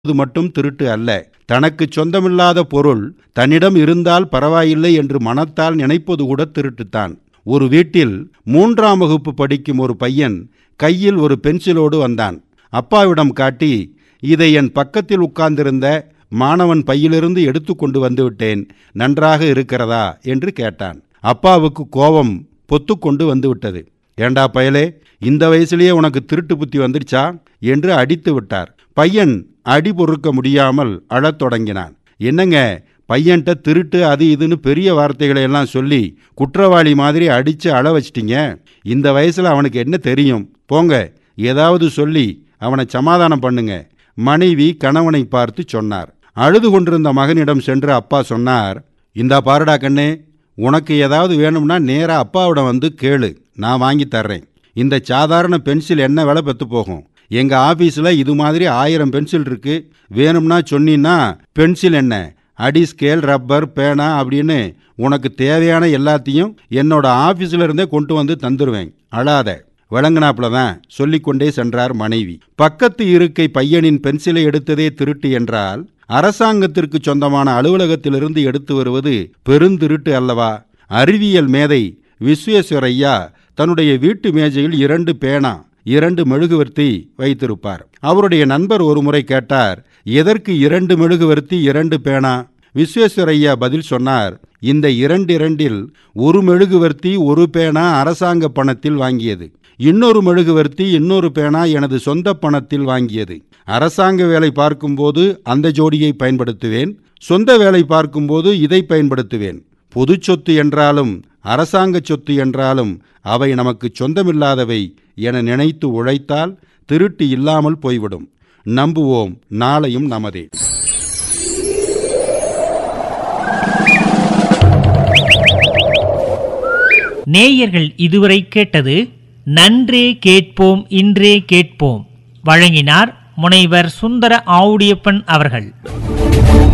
இது மட்டும் திருட்டு அல்ல தனக்கு சொந்தமில்லாத பொருள் தன்னிடம் இருந்தால் பரவாயில்லை என்று மனத்தால் நினைப்பது கூட திருட்டுத்தான் ஒரு வீட்டில் மூன்றாம் வகுப்பு படிக்கும் ஒரு பையன் கையில் ஒரு பென்சிலோடு வந்தான் அப்பாவிடம் காட்டி இதை என் பக்கத்தில் உட்கார்ந்திருந்த மாணவன் பையிலிருந்து எடுத்து கொண்டு வந்துவிட்டேன் நன்றாக இருக்கிறதா என்று கேட்டான் அப்பாவுக்கு கோபம் பொத்துக்கொண்டு வந்துவிட்டது ஏண்டா பயலே இந்த வயசுலயே உனக்கு திருட்டு புத்தி வந்துடுச்சா என்று அடித்து விட்டார் பையன் அடி பொறுக்க முடியாமல் அழத் தொடங்கினான் என்னங்க பையன்ட்ட திருட்டு அது இதுன்னு பெரிய வார்த்தைகளை எல்லாம் சொல்லி குற்றவாளி மாதிரி அடிச்சு அழ வச்சிட்டீங்க இந்த வயசுல அவனுக்கு என்ன தெரியும் போங்க ஏதாவது சொல்லி அவனை சமாதானம் பண்ணுங்க மனைவி கணவனை பார்த்து சொன்னார் அழுது கொண்டிருந்த மகனிடம் சென்று அப்பா சொன்னார் இந்தா பாருடா கண்ணே உனக்கு ஏதாவது வேணும்னா நேரா அப்பாவிடம் வந்து கேளு நான் வாங்கி தர்றேன் இந்த சாதாரண பென்சில் என்ன விலை பெற்று போகும் எங்க ஆபீஸ்ல இது மாதிரி ஆயிரம் பென்சில் இருக்கு வேணும்னா சொன்னீன்னா பென்சில் என்ன அடி ஸ்கேல் ரப்பர் பேனா அப்படின்னு உனக்கு தேவையான எல்லாத்தையும் என்னோட ஆபீஸ்ல இருந்தே கொண்டு வந்து தந்துருவேன் அழாத விளங்கினாப்புல தான் சொல்லிக்கொண்டே சென்றார் மனைவி பக்கத்து இருக்கை பையனின் பென்சிலை எடுத்ததே திருட்டு என்றால் அரசாங்கத்திற்கு சொந்தமான அலுவலகத்திலிருந்து எடுத்து வருவது பெருந்திருட்டு அல்லவா அறிவியல் மேதை விஸ்வேஸ்வரையா தன்னுடைய வீட்டு மேஜையில் இரண்டு பேனா இரண்டு மெழுகுவர்த்தி வைத்திருப்பார் அவருடைய நண்பர் ஒருமுறை கேட்டார் எதற்கு இரண்டு மெழுகுவர்த்தி இரண்டு பேனா விஸ்வேஸ்வரையா பதில் சொன்னார் இந்த இரண்டு இரண்டில் ஒரு மெழுகுவர்த்தி ஒரு பேனா அரசாங்க பணத்தில் வாங்கியது இன்னொரு மெழுகுவர்த்தி இன்னொரு பேனா எனது சொந்த பணத்தில் வாங்கியது அரசாங்க வேலை பார்க்கும்போது அந்த ஜோடியை பயன்படுத்துவேன் சொந்த வேலை பார்க்கும்போது இதை பயன்படுத்துவேன் பொது சொத்து என்றாலும் அரசாங்க சொத்து என்றாலும் அவை நமக்கு சொந்தமில்லாதவை என நினைத்து உழைத்தால் திருட்டு இல்லாமல் போய்விடும் நம்புவோம் நாளையும் நமதே நேயர்கள் இதுவரை கேட்டது நன்றே கேட்போம் இன்றே கேட்போம் வழங்கினார் முனைவர் சுந்தர ஆவுடியப்பன் அவர்கள்